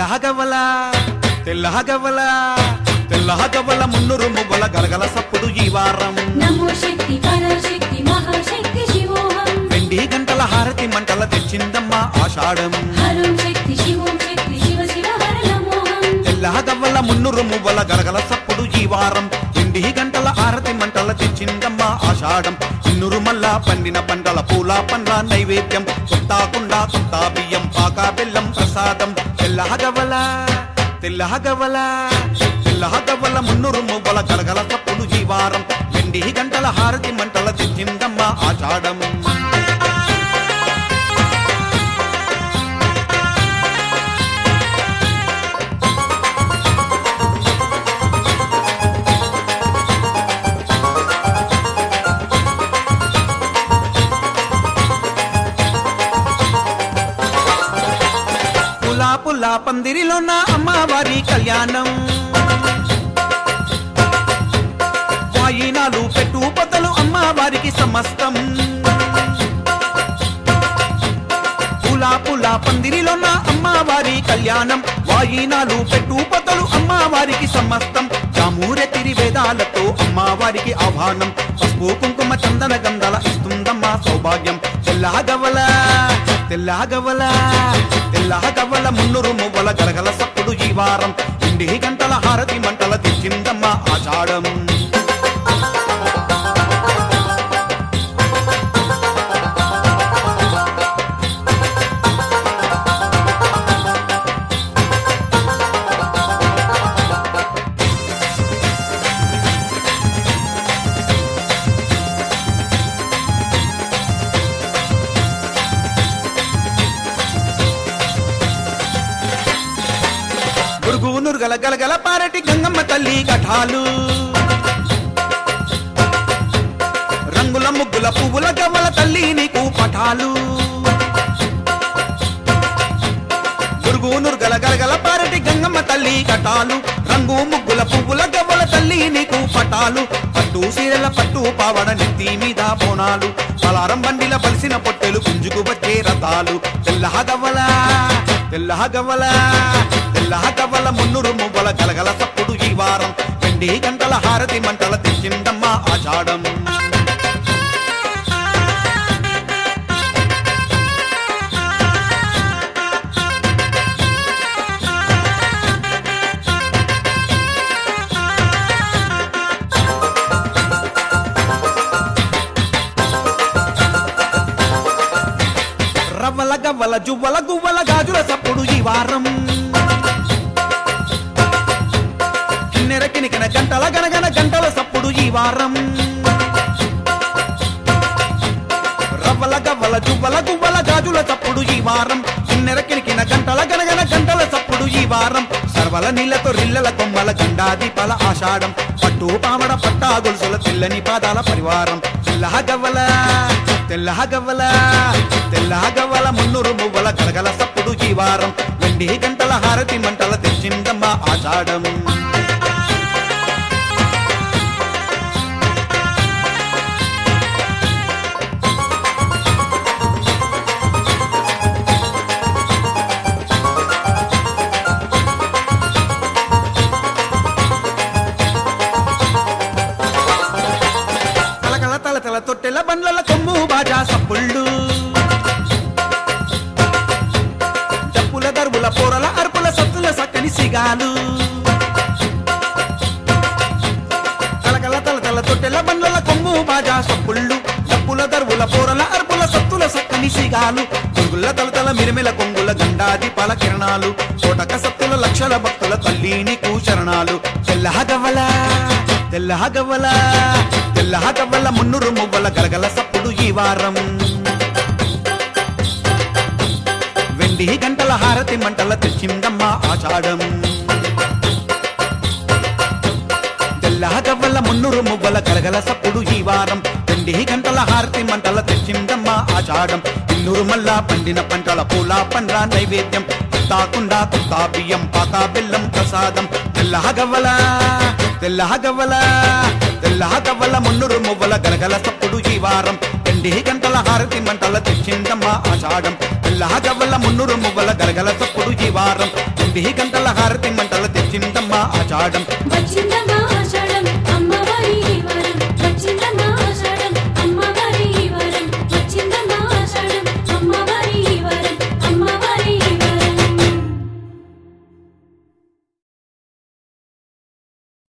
తెల్లగవల తెల్లగవల తెల్లగవల మున్నురు మువ్వల గలగల సప్పుడు ఈ వారం నమో శక్తి పరాశక్తి మహాశక్తి శివోహం వెండి గంటల హారతి మంటల తెచ్చిందమ్మా ఆషాఢం హరం శక్తి శివోం శక్తి శివ శివ హర నమోహం తెల్లగవల మున్నురు మువ్వల గలగల సప్పుడు ఈ వారం వెండి గంటల హారతి మంటల తెచ్చిందమ్మా ఆషాఢం ఇన్నురు మల్లా పండిన పంటల పూల పండ్ల నైవేద్యం కొత్తాకుండా కొత్త బియ్యం పాక బెల్లం ప్రసాదం తెల్లగవల తెల్లగవల తెల్లగవల మున్నురు మువ్వల గలగల సప్పుడు ఈ వారం వెండి గంటల హారతి మంటల తెచ్చిందమ్మా ఆషాఢం పులా పులా పందిరిలో నా అమ్మవారి కళ్యాణం వాయినాలు పెట్టు పొదలు అమ్మవారికి సమస్తం పులా పులా పందిరిలో నా అమ్మవారి కళ్యాణం వాయినాలు పెట్టు పొదలు అమ్మవారికి సమస్తం జామూరెతిరి వేదాలతో అమ్మవారికి ఆహ్వానం పసుపు కుంకుమ చందన గంధల ఇస్తుందమ్మా సౌభాగ్యం తెల్లగవల తెల్లగవల తెల్లగవల మున్నురు మువ్వల గలగల సప్పుడు ఈ వారం ఇండి గంటల హారతి మంటల తెచ్చిందమ్మా ఆషాఢం గురుగు నురుగల గలగల పారటి గంగమ్మ తల్లి కఠాలు రంగుల ముగ్గుల పువ్వుల గవ్వల తల్లి నీకు పఠాలు గురుగు నురుగల గలగల పారటి గంగమ్మ తల్లి కటాలు రంగు ముగ్గుల పువ్వుల గవ్వల తల్లి నీకు పటాలు పట్టు సీరల పట్టు పావడ నెత్తి మీద బోనాలు పలారం బండిల బలిసిన పొట్టెలు గుంజుకు వచ్చే రథాలు తెల్లహ గవ్వల తెల్లహ గవ్వల తెల్లహ గవ్వల మున్నురు మువ్వల గలగల సప్పుడు ఈ వారం వెండి గంటల హారతి మంటల తెచ్చిందమ్మా ఆషాఢం రవ్వల గవ్వల జువ్వల గువ్వల గాజుల సప్పుడు ఈ వారం కిన్నెర కినికిన గంటల గనగన గంటల సప్పుడు ఈ వారం రవ్వల గవ్వల జువ్వల గువ్వల గాజుల సప్పుడు ఈ వారం కిన్నెర కినికిన గంటల గనగన గంటల సప్పుడు ఈ వారం సర్వల నీళ్లతో రిల్లల కొమ్మల గండాది పల ఆషాఢం పట్టు పామడ పట్టా గొలుసుల తెల్లని పాదాల పరివారం తెల్లహ గవ్వల తెల్లహ గవ్వల తెల్లహ గవ్వల మున్నురు మువ్వల గలగల సప్పుడు ఈ వారం వెండి గంటల హారతి మంటల తెచ్చిందమ్మా ఆషాఢం కలకల తల తల తొట్టెల బండ్ల కొమ్ము బాజా సప్పుళ్ళు డప్పుల దర్వుల పోరల అర్పుల సత్తుల సక్కని సిగాలు కలకల తల తల తొట్టెల బండ్ల కొమ్ము బాజా సప్పుళ్ళు డప్పుల దర్వుల పోరల అర్పుల సత్తుల సక్కని సిగాలు గొంగుల తలతల మిరిమిల కొంగుల గండాది పల కిరణాలు కోటక సత్తుల లక్షల భక్తుల తల్లిని కూచరణాలు తెల్లహ గవ్వల తెల్లహ గవ్వల తెల్లహ గవ్వల మున్నురు మువ్వల గలగల సప్పుడు ఈ వారం వెండి గంటల హారతి మంటల తెచ్చిందమ్మా ఆషాఢం తెల్లహ గవ్వల మున్నురు మువ్వల గలగల సప్పుడు ఈ వారం వెండి గంటల హారతి మంటల తెచ్చిందమ్మా ఆషాఢం ఇన్నూరు మల్లా పండిన పంటల పూల పండ్ల నైవేద్యం తాకుండా కొత్త బియ్యం పాక బెల్లం ప్రసాదం తెల్లహ గవ్వల తెల్లహ గవ్వల తెల్లహ గవ్వల మున్నురు మువ్వల గలగల సప్పుడు ఈ వారం వెండి గంటల హారతి మంటల తెచ్చిందమ్మా ఆషాఢం తెల్లహ గవ్వల మున్నురు మువ్వల గలగల సప్పుడు ఈ వారం పిండి గంటల హారతి మంటలు తెచ్చిందమ్మా ఆచాడం వచ్చిందమ్మా